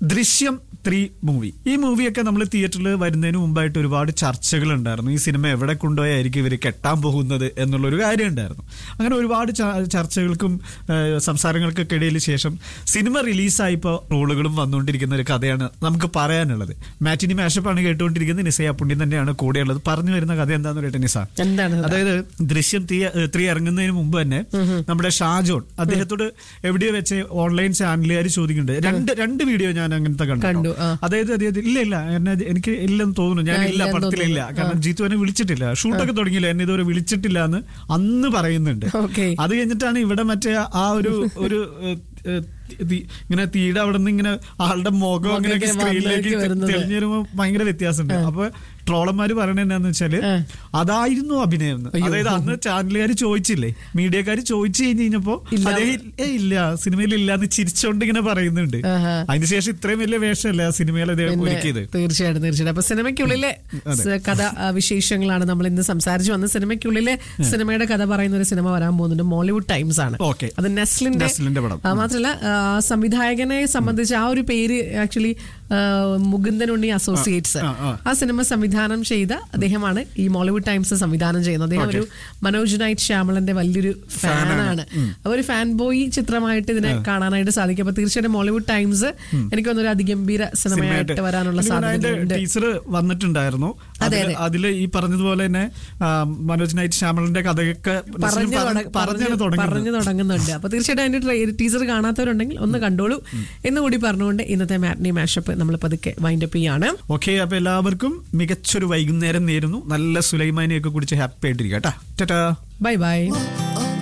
ദൃശ്യം three movie ഈ മൂവിയൊക്കെ നമ്മൾ തിയേറ്ററിൽ വരുന്നതിന് മുമ്പായിട്ട് ഒരുപാട് ചർച്ചകൾ ഉണ്ടായിരുന്നു ഈ സിനിമ എവിടെ കൊണ്ടുപോയായിരിക്കും ഇവർ കെട്ടാൻ പോകുന്നത് എന്നുള്ളൊരു കാര്യം ഉണ്ടായിരുന്നു അങ്ങനെ ഒരുപാട് ച- ചർച്ചകൾക്കും ഏഹ്, സംസാരങ്ങൾക്കൊക്കെ ഇടയിൽ ശേഷം സിനിമ റിലീസായപ്പോൾ റോളുകളും വന്നുകൊണ്ടിരിക്കുന്ന ഒരു കഥയാണ് നമുക്ക് പറയാനുള്ളത് മാറ്റിനി മാഷപ്പാണ് കേട്ടുകൊണ്ടിരിക്കുന്നത് നിസയ പുണ്യം തന്നെയാണ് കൂടെയുള്ളത് പറഞ്ഞു വരുന്ന കഥ എന്താണെന്ന് പറയട്ടെ നിസ എന്താണ് അത്? അതായത് ദൃശ്യം ത്രീ ത്രീ ഇറങ്ങുന്നതിന് മുമ്പ് തന്നെ നമ്മുടെ ഷാജോൺ അദ്ദേഹത്തോട് എവിടെയോ വെച്ച് ഓൺലൈൻ ചാനലുകാർ ചോദിക്കുന്നുണ്ട് രണ്ട് രണ്ട് വീഡിയോ ഞാൻ അങ്ങനത്തെ കണ്ടു കണ്ടു, ആ. അതായത് അതായത് ഇല്ല ഇല്ല എന്നെ എനിക്ക് ഇല്ലെന്ന് തോന്നുന്നു ഞാൻ ആ, ഇല്ല ഇല്ലെന്ന് പടത്തിലില്ല തോന്നുന്നു. കാരണം ജീത്തു എന്നെ വിളിച്ചിട്ടില്ല ഷൂട്ടൊക്കെ തുടങ്ങിയില്ല എന്നെ ഇതുവരെ വിളിച്ചിട്ടില്ല എന്ന് അന്ന് പറയുന്നുണ്ട് ഓക്കെ അത് കഴിഞ്ഞിട്ടാണ് ഇവിടെ മറ്റേ ആ ഒരു ഒരു ഏഹ്, ഏഹ്, തീ- ഇങ്ങനെ തീയുടെ അവിടെ നിന്ന് ഇങ്ങനെ ആളുടെ മുഖം അങ്ങനെ ഇങ്ങനെ സ്ക്രീനിലേക്ക് വന്നേക്ക് വരുന്നത്. തെളിഞ്ഞു വരുമ്പോ ഭയങ്കര വ്യത്യാസമുണ്ട് അപ്പൊ ട്രോളന്മാര് പറയണത് എന്താന്ന് വെച്ചാല് അതായിരുന്നു അഭിനയം എന്ന്. അയ്യോ. അതായത് അന്ന് ചാനലുകാർ ചോദിച്ചില്ലേ മീഡിയക്കാർ ചോദിച്ചു കഴിഞ്ഞ് കഴിഞ്ഞപ്പോ ഇല്ല. അദ്ദേഹം "ഏ, ഇല്ല സിനിമയിൽ ഇല്ലാന്ന് ചിരിച്ചോണ്ട് ഇങ്ങനെ പറയുന്നുണ്ട് ആഹാ. അതിനുശേഷം ഇത്രയും വലിയ വേഷമല്ല ആ സിനിമയിൽ അദ്ദേഹം പിന്നെ ഒരുക്കിയത് തീർച്ചയായിട്ടും തീർച്ചയായിട്ടും അപ്പൊ സിനിമയ്ക്കുള്ളിലെ സ- കഥ ആ, വിശേഷങ്ങളാണ് നമ്മൾ ഇന്ന് സംസാരിച്ചു വന്നത് സിനിമയ്ക്കുള്ളിലെ സിനിമയുടെ കഥ പറയുന്ന ഒരു സിനിമ വരാൻ പോകുന്നുണ്ട് മോളിവുഡ് ടൈംസ് ആണ് Okay. അത് നെസ്ലിന്റെ നെസ്ലിന്റെ പടം. ആ, മാത്രമല്ല ആ, സംവിധായകനെ സംബന്ധിച്ച് ആ ഒരു പേര് ആക്ച്വലി മുകുന്ദൻ ഉണ്ണി അസോസിയേറ്റ്സ് ആ, ആ. ആ സിനിമ സംവിധാനം ചെയ്ത അദ്ദേഹമാണ് ഈ മോളിവുഡ് ടൈംസ് സംവിധാനം ചെയ്യുന്നത് അദ്ദേഹം ഒരു മനോജ് നൈറ്റ് ശ്യാമളന്റെ വലിയൊരു ഫാനാണ് അപ്പൊ ഒരു ഫാൻ ബോയ് ചിത്രമായിട്ട് ഇതിനെ കാണാനായിട്ട് സാധിക്കും അപ്പൊ തീർച്ചയായിട്ടും മോളിവുഡ് ടൈംസ് എനിക്ക് തോന്നുന്നു ഒരു അതിഗംഭീര സിനിമയായിട്ട് വരാനുള്ള സാധ്യതകളുണ്ട് ടീച്ചർ വന്നിട്ടുണ്ടായിരുന്നു അതില് അതില് ഈ പറഞ്ഞതുപോലെ തന്നെ ആ, മനോജ് നൈറ്റ് ശ്യാമളിന്റെ കഥയൊക്കെ നസ്ലിൻ പറഞ്ഞു പറഞ്ഞ്- തുടങ്ങ- പറഞ്ഞാണ് പറഞ്ഞു തുടങ്ങുന്നത് പറഞ്ഞു തുടങ്ങുന്നുണ്ട് അപ്പൊ തീർച്ചയായിട്ടും അതിന്റെ ടീച്ചർ കാണാത്തവരുണ്ടെങ്കിൽ ഒന്ന് കണ്ടോളൂ എന്ന് കൂടി പറഞ്ഞുകൊണ്ട് ഇന്നത്തെ മാറ്റ്നി മാഷപ്പ് നമ്മൾ പതുക്കെ വൈൻഡപ്പ് ചെയ്യാണ് ഓക്കെ അപ്പൊ എല്ലാവർക്കും മികച്ചൊരു വൈകുന്നേരം നേരുന്നു നല്ല സുലൈമാനിയൊക്കെ കുടിച്ച് ഹാപ്പി ആയിട്ടിരിക്കാം കേട്ടാ ടാറ്റാ ബൈ ബൈ